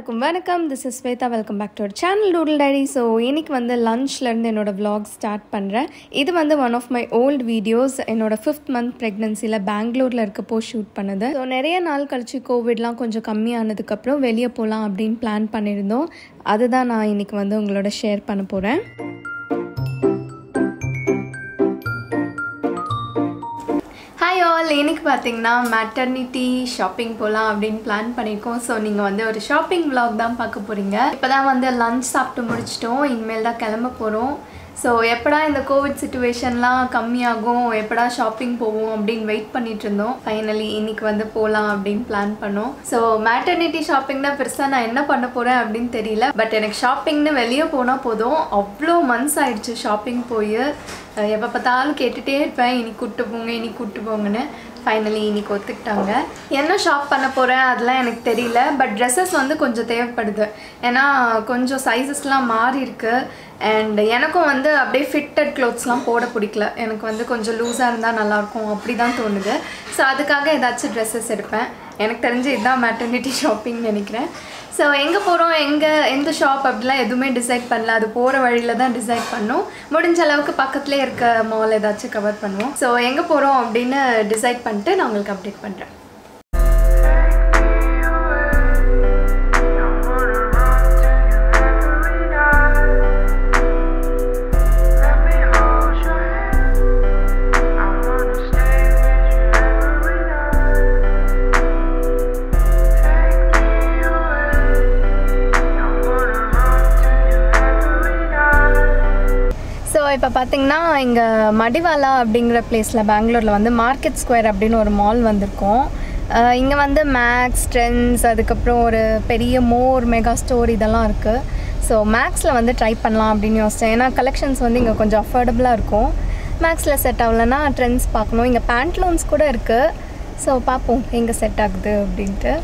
எல்லாருக்கும் வணக்கம் this is Shweta welcome back to our channel doodle diary so இன்னைக்கு வந்து லஞ்ச்லேருந்து என்னோட vlog ஸ்டார்ட் பண்ணுறேன் இது வந்து one of my old videos என்னோட ஃபிஃப்த் மந்த் ப்ரெக்னன்சியில் பெங்களூரில் இருக்கப்போ ஷூட் பண்ணது ஸோ நிறைய நாள் கழிச்சு கோவிட்லாம் கொஞ்சம் கம்மியானதுக்கப்புறம் வெளியே போகலாம் அப்படின்னு பிளான் பண்ணியிருந்தோம் அதுதான் நான் இன்னைக்கு வந்து உங்களோட ஷேர் பண்ண போகிறேன் ஹாய் ஆல் இன்னைக்கு பார்த்தீங்கன்னா மேட்டர்னிட்டி ஷாப்பிங் போகலாம் அப்படின்னு பிளான் பண்ணியிருக்கோம் ஸோ நீங்கள் வந்து ஒரு ஷாப்பிங் vlog தான் பார்க்க போகிறீங்க இப்போ தான் வந்து லஞ்ச் சாப்பிட்டு முடிச்சிட்டோம் இனிமேல் தான் கிளம்ப போகிறோம் ஸோ எப்படா இந்த கோவிட் சுச்சுவேஷன்லாம் கம்மியாகும் எப்படா ஷாப்பிங் போவோம் அப்படின்னு வெயிட் பண்ணிட்டு இருந்தோம் ஃபைனலி இன்னைக்கு வந்து போகலாம் அப்படின்னு பிளான் பண்ணோம் ஸோ மேட்டர்னிட்டி ஷாப்பிங் தான் பெருசாக நான் என்ன பண்ண போகிறேன் அப்படின்னு தெரியல பட் எனக்கு ஷாப்பிங்னு வெளியே போனால் போதும் அவ்வளோ மந்த்ஸ் ஆயிடுச்சு ஷாப்பிங் போய் எப்போ பார்த்தாலும் கேட்டுகிட்டே இருப்பேன் இன்னைக்கு கூப்பிட்டு போங்க இன்னைக்கு கூப்பிட்டு போங்கன்னு ஃபைனலி இன்னைக்கு ஒத்துக்கிட்டாங்க என்ன ஷாப் பண்ண போகிறேன் அதெல்லாம் எனக்கு தெரியல பட் ட்ரெஸ்ஸஸ் வந்து கொஞ்சம் தேவைப்படுது ஏன்னா கொஞ்சம் சைஸஸ்லாம் மாறி இருக்கு அண்ட் எனக்கும் வந்து அப்படியே ஃபிட்டட் க்ளோத்ஸ்லாம் போட பிடிக்கல எனக்கு வந்து கொஞ்சம் லூஸாக இருந்தால் நல்லாயிருக்கும் அப்படி தான் தோணுது ஸோ அதுக்காக ஏதாச்சும் ட்ரெஸ்ஸஸ் எடுப்பேன் எனக்கு தெரிஞ்சு இதுதான் மேட்டர்னிட்டி ஷாப்பிங் நினைக்கிறேன் ஸோ எங்கே போகிறோம் எங்கே எந்த ஷாப் அப்படிலாம் எதுவுமே டிசைட் பண்ணல அது போகிற வழியில் தான் டிசைட் பண்ணோம் முடிஞ்ச அளவுக்கு பக்கத்துலேயே இருக்க மால் ஏதாச்சும் கவர் பண்ணுவோம் ஸோ எங்கே போகிறோம் அப்படின்னு டிசைட் பண்ணிட்டு நான் உங்களுக்கு அப்டேட் பண்ணுறேன் ஸோ இப்போ பார்த்தீங்கன்னா இங்கே மடிவாலா அப்படிங்கிற பிளேஸில் பெங்களூரில் வந்து மார்க்கெட் ஸ்கொயர் அப்படின்னு ஒரு மால் வந்திருக்கோம் இங்கே வந்து மேக்ஸ் ட்ரெண்ட்ஸ் அதுக்கப்புறம் ஒரு பெரிய மோர் மெகா ஸ்டோர் இதெல்லாம் இருக்குது ஸோ மேக்ஸில் வந்து ட்ரை பண்ணலாம் அப்படின்னு யோசித்தேன் ஏன்னா கலெக்ஷன்ஸ் வந்து இங்கே கொஞ்சம் அஃபோர்டபுளாக இருக்கும் மேக்ஸில் செட் ஆகலைன்னா ட்ரெண்ட்ஸ் பார்க்கணும் இங்கே பேண்ட்லூன்ஸ் கூட இருக்குது ஸோ பார்ப்போம் எங்கே செட் ஆகுது அப்படின்ட்டு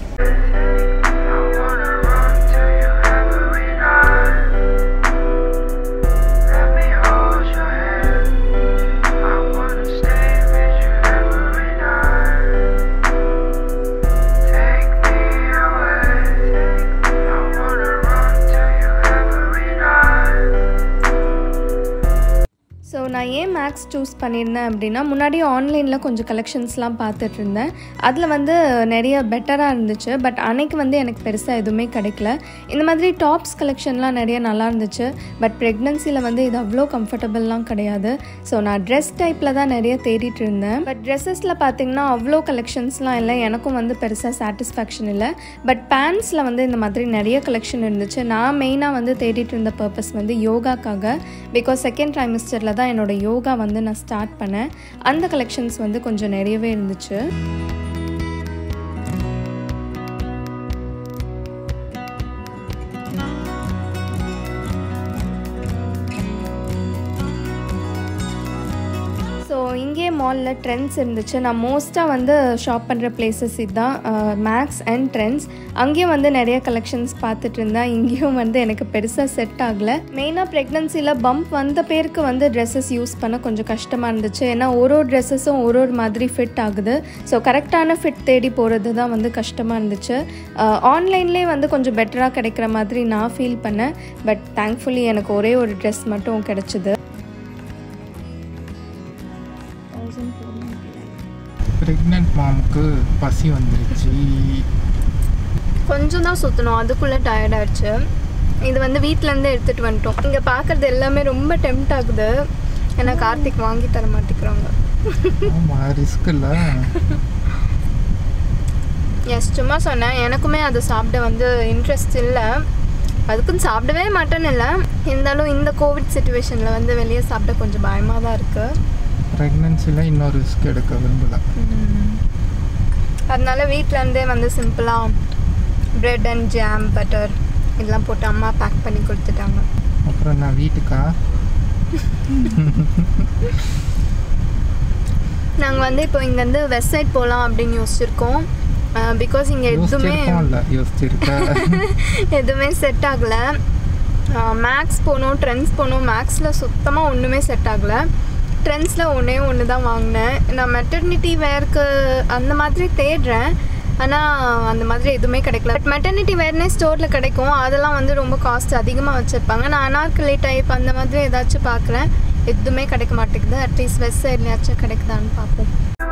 ஸோ நான் ஏன் மேக்ஸ் சூஸ் பண்ணியிருந்தேன் அப்படின்னா முன்னாடி ஆன்லைனில் கொஞ்சம் கலெக்ஷன்ஸ்லாம் பார்த்துட்டு இருந்தேன் அதில் வந்து நிறைய பெட்டராக இருந்துச்சு பட் அன்னைக்கு வந்து எனக்கு பெருசாக எதுவுமே கிடைக்கல இந்த மாதிரி டாப்ஸ் கலெக்ஷன்லாம் நிறைய நல்லா இருந்துச்சு பட் ப்ரெக்னன்சியில் வந்து இது அவ்வளோ கம்ஃபர்டபுள்லாம் கிடையாது ஸோ நான் ட்ரெஸ் டைப்பில் தான் நிறைய தேடிட்டு இருந்தேன் பட் ட்ரெஸ்ஸஸில் பார்த்தீங்கன்னா அவ்வளோ கலெக்ஷன்ஸ்லாம் இல்லை எனக்கும் வந்து பெருசாக சாட்டிஸ்ஃபேக்ஷன் இல்லை பட் பேண்ட்ஸில் வந்து இந்த மாதிரி நிறைய கலெக்ஷன் இருந்துச்சு நான் மெயினாக வந்து தேடிட்டு இருந்த பர்பஸ் வந்து யோகாக்காக பிகாஸ் செகண்ட் ட்ரைமிஸ்டரில் தான் என்னோட யோகா வந்து நான் ஸ்டார்ட் பண்ணேன் அந்த கலெக்ஷன்ஸ் வந்து கொஞ்சம் நிறையவே இருந்துச்சு ஸோ இங்கே மாலில் ட்ரெண்ட்ஸ் இருந்துச்சு நான் மோஸ்ட்டாக வந்து ஷாப் பண்ணுற பிளேசஸ் இதுதான் மேக்ஸ் அண்ட் ட்ரெண்ட்ஸ் அங்கேயும் வந்து நிறைய கலெக்ஷன்ஸ் பார்த்துட்டு இருந்தேன் இங்கேயும் வந்து எனக்கு பெருசாக செட் ஆகலை மெயினாக ப்ரெக்னன்சியில் பம்ப் வந்த பேருக்கு வந்து ட்ரெஸ்ஸஸ் யூஸ் பண்ண கொஞ்சம் கஷ்டமாக இருந்துச்சு ஏன்னா ஒரு ஒரு ட்ரெஸ்ஸஸும் ஒரு ஒரு மாதிரி ஃபிட் ஆகுது ஸோ கரெக்டான ஃபிட் தேடி போகிறது தான் வந்து கஷ்டமாக இருந்துச்சு ஆன்லைன்லேயே வந்து கொஞ்சம் பெட்டராக கிடைக்கிற மாதிரி நான் ஃபீல் பண்ணேன் பட் தேங்க்ஃபுல்லி எனக்கு ஒரே ஒரு ட்ரெஸ் மட்டும் கிடச்சிது ப்ரெக்னென்ட் மாமுக்கு பசி வந்துருச்சு கொஞ்சம் தான் சுற்றணும் அதுக்குள்ளே டயர்ட் ஆயிடுச்சு இது வந்து வீட்டிலேருந்து எடுத்துகிட்டு வந்துட்டோம் இங்கே பார்க்குறது எல்லாமே ரொம்ப டெம்ட் ஆகுது ஏன்னா கார்த்திக் வாங்கி தர மாட்டேங்கிறாங்க ஆமாம் ரிஸ்க் இல்லை எஸ் சும்மா சொன்னேன் எனக்குமே அதை சாப்பிட வந்து இன்ட்ரெஸ்ட் இல்லை அதுக்குன்னு சாப்பிடவே மாட்டேன்னு இல்லை இருந்தாலும் இந்த கோவிட் சுச்சுவேஷனில் வந்து வெளியே சாப்பிட கொஞ்சம் பயமாக தான் இருக்குது ப்ரெக்னென்சியில் இன்னொரு ரிஸ்க் எடுக்க விரும்பல அதனால வீட்டிலேருந்தே வந்து சிம்பிளாக ப்ரெட் அண்ட் ஜாம் பட்டர் இதெல்லாம் போட்டு அம்மா பேக் பண்ணி கொடுத்துட்டாங்க அப்புறம் நான் வீட்டுக்கா நாங்கள் வந்து இப்போ இங்கேருந்து வெஸ்ட் சைட் போகலாம் அப்படின்னு யோசிச்சிருக்கோம் பிகாஸ் இங்கே எதுவுமே யோசிச்சிருக்கோம் இல்லை யோசிச்சிருக்க எதுவுமே செட் ஆகலை மேக்ஸ் போகணும் ட்ரெண்ட்ஸ் போகணும் மேக்ஸில் சுத்தமாக ஒன்றுமே செட் ஆகலை ட்ரெண்ட்ஸில் ஒன்றே ஒன்று தான் வாங்கினேன் நான் மெட்டர்னிட்டி வேர்க்கு அந்த மாதிரி தேடுறேன் ஆனால் அந்த மாதிரி எதுவுமே கிடைக்கல பட் மெட்டர்னிட்டி வேர்னே ஸ்டோரில் கிடைக்கும் அதெல்லாம் வந்து ரொம்ப காஸ்ட் அதிகமாக வச்சுருப்பாங்க நான் அனார்கலி டைப் அந்த மாதிரி ஏதாச்சும் பார்க்குறேன் எதுவுமே கிடைக்க மாட்டேங்குது அட்லீஸ்ட் வெஸ்ட் சைட்லையாச்சும் கிடைக்குதான்னு பார்ப்போம்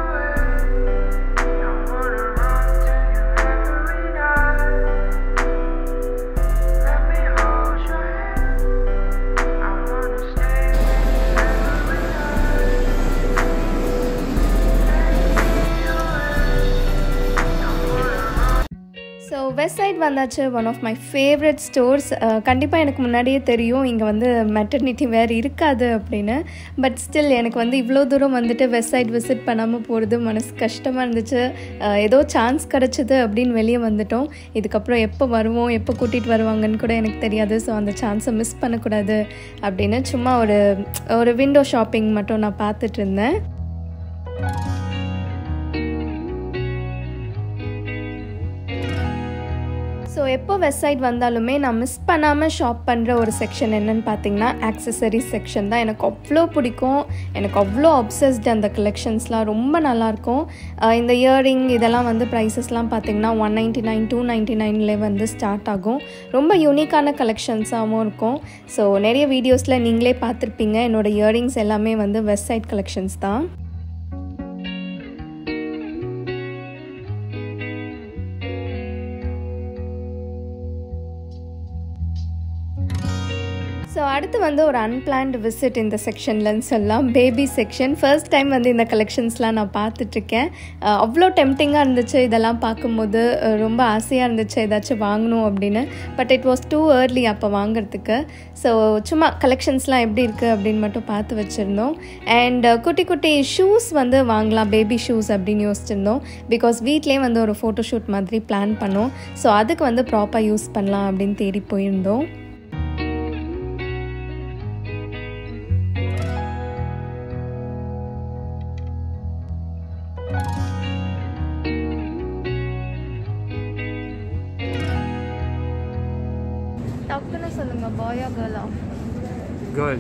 ஸோ வெஸ்ட் சைட் வந்தாச்சு one of my favourite stores கண்டிப்பாக எனக்கு முன்னாடியே தெரியும் இங்கே வந்து மெட்டர்னிட்டி வேர் இருக்காது அப்படின்னு பட் ஸ்டில் எனக்கு வந்து இவ்வளோ தூரம் வந்துட்டு வெஸ்ட் சைட் விசிட் பண்ணாமல் போகிறது மனசு கஷ்டமாக இருந்துச்சு அஹ், ஏதோ சான்ஸ் கிடச்சிது அப்படின்னு வெளியே வந்துட்டோம் இதுக்கப்புறம் எப்போ வருவோம் எப்போ கூட்டிகிட்டு வருவாங்கன்னு கூட எனக்கு தெரியாது ஸோ அந்த சான்ஸை மிஸ் பண்ணக்கூடாது அப்படின்னு சும்மா ஒரு ஒரு விண்டோ ஷாப்பிங் மட்டும் நான் பார்த்துட்டு இருந்தேன் ஸோ எப்போ வெஸ்ட் சைட் வந்தாலுமே நான் மிஸ் பண்ணாமல் ஷாப் பண்ணுற ஒரு செக்ஷன் என்னன்னு பார்த்தீங்கன்னா ஆக்சசரிஸ் செக்ஷன் தான் எனக்கு அவ்வளோ பிடிக்கும் எனக்கு அவ்வளோ அப்சஸ்ட் அந்த கலெக்ஷன்ஸ்லாம் ரொம்ப நல்லாயிருக்கும் அஹ் இந்த இயரிங் இதெல்லாம் வந்து ப்ரைஸஸ்லாம் பார்த்தீங்கன்னா one ninety nine two ninety நைன்லேயே வந்து ஸ்டார்ட் ஆகும் ரொம்ப யூனிக்கான கலெக்ஷன்ஸாகவும் இருக்கும் ஸோ நிறைய வீடியோஸில் நீங்களே பார்த்துருப்பீங்க என்னோட இயரிங்ஸ் எல்லாமே வந்து வெஸ்ட் சைட் கலெக்ஷன்ஸ் தான் ஸோ அடுத்து வந்து ஒரு அன்பிளான்டு விசிட் இந்த செக்ஷன்லன்னு சொல்லலாம் பேபி செக்ஷன் ஃபர்ஸ்ட் டைம் வந்து இந்த கலெக்ஷன்ஸ்லாம் நான் பார்த்துட்ருக்கேன் அஹ் அவ்வளோ டெம்டிங்காக இருந்துச்சு இதெல்லாம் பார்க்கும்போது அஹ் ரொம்ப ஆசையாக இருந்துச்சு ஏதாச்சும் வாங்கணும் அப்படின்னு but it was too early அப்போ வாங்குறதுக்கு ஸோ சும்மா கலெக்ஷன்ஸ்லாம் எப்படி இருக்குது அப்படின்னு மட்டும் பார்த்து வச்சுருந்தோம் அண்ட் குட்டி குட்டி ஷூஸ் வந்து வாங்கலாம் பேபி ஷூஸ் அப்படின்னு யோசிச்சிருந்தோம் பிகாஸ் வீட்லேயே வந்து ஒரு ஃபோட்டோஷூட் மாதிரி பிளான் பண்ணோம் ஸோ அதுக்கு வந்து ப்ராப்பராக யூஸ் பண்ணலாம் அப்படின்னு தேடி போயிருந்தோம் டக்குன்னு சொல்லுங்க பாயா கேர்ளா கேர்ள்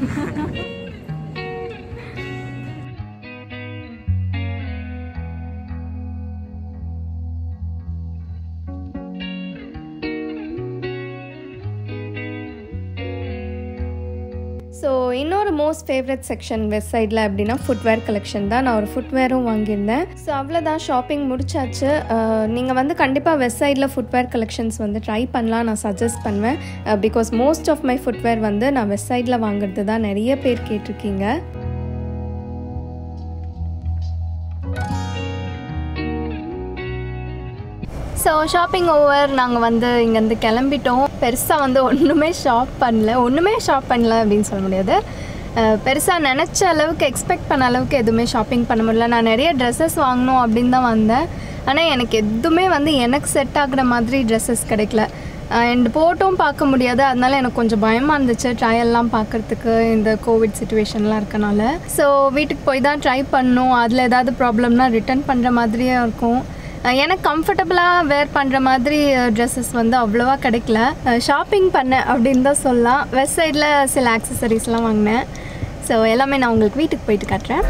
ஸோ இன்னொரு மோஸ்ட் ஃபேவரட் செக்ஷன் வெஸ்ட் சைடில் அப்படின்னா ஃபுட்வேர் கலெக்ஷன் தான் நான் ஒரு ஃபுட்வேரும் வாங்கியிருந்தேன் ஸோ அவ்வளோதான் ஷாப்பிங் முடிச்சாச்சு நீங்கள் வந்து கண்டிப்பாக வெஸ்ட் சைடில் ஃபுட்வேர் கலெக்ஷன்ஸ் வந்து ட்ரை பண்ணலாம் நான் சஜஸ்ட் பண்ணுவேன் because most of my footwear வந்து நான் வெஸ்ட் சைடில் வாங்குறது தான் நிறைய பேர் கேட்டிருக்கீங்க ஸோ ஷாப்பிங் ஓவர் நாங்கள் வந்து இங்கேருந்து கிளம்பிட்டோம் பெருசாக வந்து ஒன்றுமே ஷாப் பண்ணல ஒன்றுமே ஷாப் பண்ணல அப்படின்னு சொல்ல முடியாது பெருசாக நினச்ச அளவுக்கு எக்ஸ்பெக்ட் பண்ண அளவுக்கு எதுவுமே ஷாப்பிங் பண்ண முடியல நான் நிறைய ட்ரெஸ்ஸஸ் வாங்கணும் அப்படின்னு தான் வந்தேன் ஆனால் எனக்கு எதுவுமே வந்து எனக்கு செட் ஆகுற மாதிரி ட்ரெஸ்ஸஸ் கிடைக்கல அண்ட் போட்டும் பார்க்க முடியாது அதனால எனக்கு கொஞ்சம் பயமாக இருந்துச்சு ட்ரையல்லாம் பார்க்குறதுக்கு இந்த கோவிட் சுச்சுவேஷன்லாம் இருக்கனால ஸோ வீட்டுக்கு போய் தான் ட்ரை பண்ணணும் அதில் ஏதாவது ப்ராப்ளம்னா ரிட்டர்ன் பண்ணுற மாதிரியே இருக்கும் அஹ் எனக்கு கம்ஃபர்டபுளாக வேர் பண்ணுற மாதிரி ட்ரெஸ்ஸஸ் வந்து அவ்வளோவா கிடைக்கல ஷாப்பிங் பண்ணேன் அப்படின்னு தான் சொல்லலாம் வெஸ்ட் சைடில் சில ஆக்சசரிஸ்லாம் வாங்கினேன் ஸோ எல்லாமே நான் உங்களுக்கு வீட்டுக்கு போயிட்டு காட்டுறேன்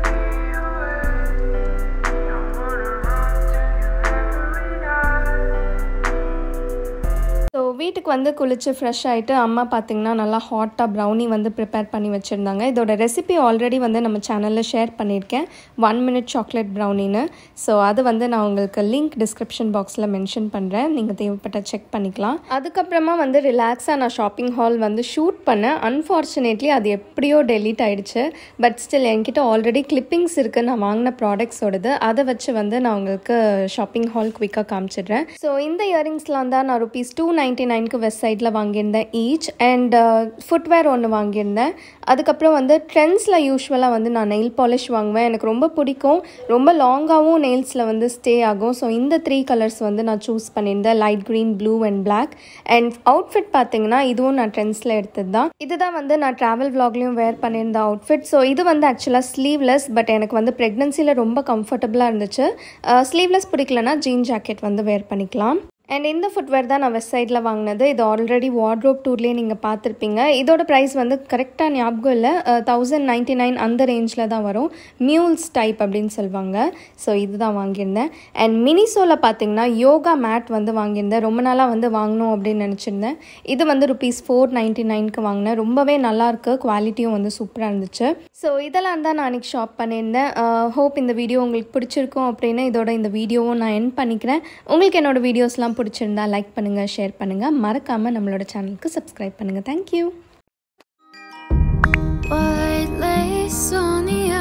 ஸோ வீட்டுக்கு வந்து குளிச்சு ஃப்ரெஷ் ஆகிட்டு அம்மா பார்த்தீங்கன்னா நல்லா ஹாட்டாக ப்ரௌனி வந்து ப்ரிப்பேர் பண்ணி வச்சுருந்தாங்க இதோட ரெசிபி ஆல்ரெடி வந்து நம்ம சேனலில் ஷேர் பண்ணியிருக்கேன் ஒன் மினிட் சாக்லேட் ப்ரௌனின்னு ஸோ அது வந்து நான் உங்களுக்கு லிங்க் டிஸ்கிரிப்ஷன் பாக்ஸில் மென்ஷன் பண்ணுறேன் நீங்கள் தேவைப்பட்ட செக் பண்ணிக்கலாம் அதுக்கப்புறமா வந்து ரிலாக்ஸாக நான் ஷாப்பிங் ஹால் வந்து ஷூட் பண்ணேன் அன்ஃபார்ச்சுனேட்லி அது எப்படியோ டெலீட் ஆயிடுச்சு பட் ஸ்டில் என்கிட்ட ஆல்ரெடி கிளிப்பிங்ஸ் இருக்குது நான் வாங்கின ப்ராடக்ட்ஸோடது அதை வச்சு வந்து நான் உங்களுக்கு ஷாப்பிங் ஹால் குவிக்காக காமிச்சிடுறேன் ஸோ இந்த இயரிங்ஸ்லாம் தான் நான் ருபீஸ் டூ நைன்ட்டி நைனுக்கு வெஸ்ட் சைடில் வாங்கியிருந்தேன் ஈச் அண்ட் ஃபுட்வேர் ஒன்று வாங்கியிருந்தேன் அதுக்கப்புறம் வந்து ட்ரெண்ட்ஸில் யூஸ்வலாக வந்து நான் நெயில் பாலிஷ் வாங்குவேன் எனக்கு ரொம்ப பிடிக்கும் ரொம்ப லாங்காகவும் நெயில்ஸில் வந்து ஸ்டே ஆகும் ஸோ இந்த த்ரீ கலர்ஸ் வந்து நான் சூஸ் பண்ணியிருந்தேன் light green blue and black and outfit பார்த்தீங்கன்னா இதுவும் நான் ட்ரெண்ட்ஸில் எடுத்தது தான் இதுதான் வந்து நான் ட்ராவல் vlogலையும் வேர் பண்ணியிருந்த அவுட்ஃபிட் ஸோ இது வந்து ஆக்சுவலாக ஸ்லீவ்லெஸ் பட் எனக்கு வந்து ப்ரெக்னன்சியில் ரொம்ப கம்ஃபர்டபுளாக இருந்துச்சு ஸ்லீவ்லெஸ் பிடிக்கலனா ஜீன் ஜாக்கெட் வந்து வேர் பண்ணிக்கலாம் அண்ட் இந்த ஃபுட்வேர் தான் நான் வெஸ்ட் சைடில் வாங்கினது இது ஆல்ரெடி வார்ட்ரோப் டூர்லேயே நீங்கள் பார்த்துருப்பீங்க இதோட ப்ரைஸ் வந்து கரெக்டாக ஞாபகம் இல்லை தௌசண்ட் நைன்ட்டி நைன் அந்த ரேஞ்சில் தான் வரும் மியூல்ஸ் டைப் அப்படின்னு சொல்லுவாங்க ஸோ இதுதான் வாங்கியிருந்தேன் அண்ட் மினிசோவில் பார்த்தீங்கன்னா யோகா மேட் வந்து வாங்கியிருந்தேன் ரொம்ப நாளாக வந்து வாங்கணும் அப்படின்னு நினச்சிருந்தேன் இது வந்து ருபீஸ் ஃபோர் நைன்ட்டி நைனுக்கு வாங்கினேன் ரொம்பவே நல்லாயிருக்கு குவாலிட்டியும் வந்து சூப்பராக இருந்துச்சு ஸோ இதெல்லாம் தான் நான் அன்றைக்கி ஷாப் பண்ணியிருந்தேன் ஹோப் இந்த வீடியோ உங்களுக்கு பிடிச்சிருக்கும் அப்படின்னு இதோட இந்த வீடியோவும் நான் என் பண்ணிக்கிறேன் உங்களுக்கு என்னோட வீடியோஸ்லாம் பிடிச்சிருந்தா லைக் பண்ணுங்கள் ஷேர் பண்ணுங்கள் மறக்காமல் நம்மளோட சேனலுக்கு சப்ஸ்கிரைப் பண்ணுங்கள் thank you White lace on the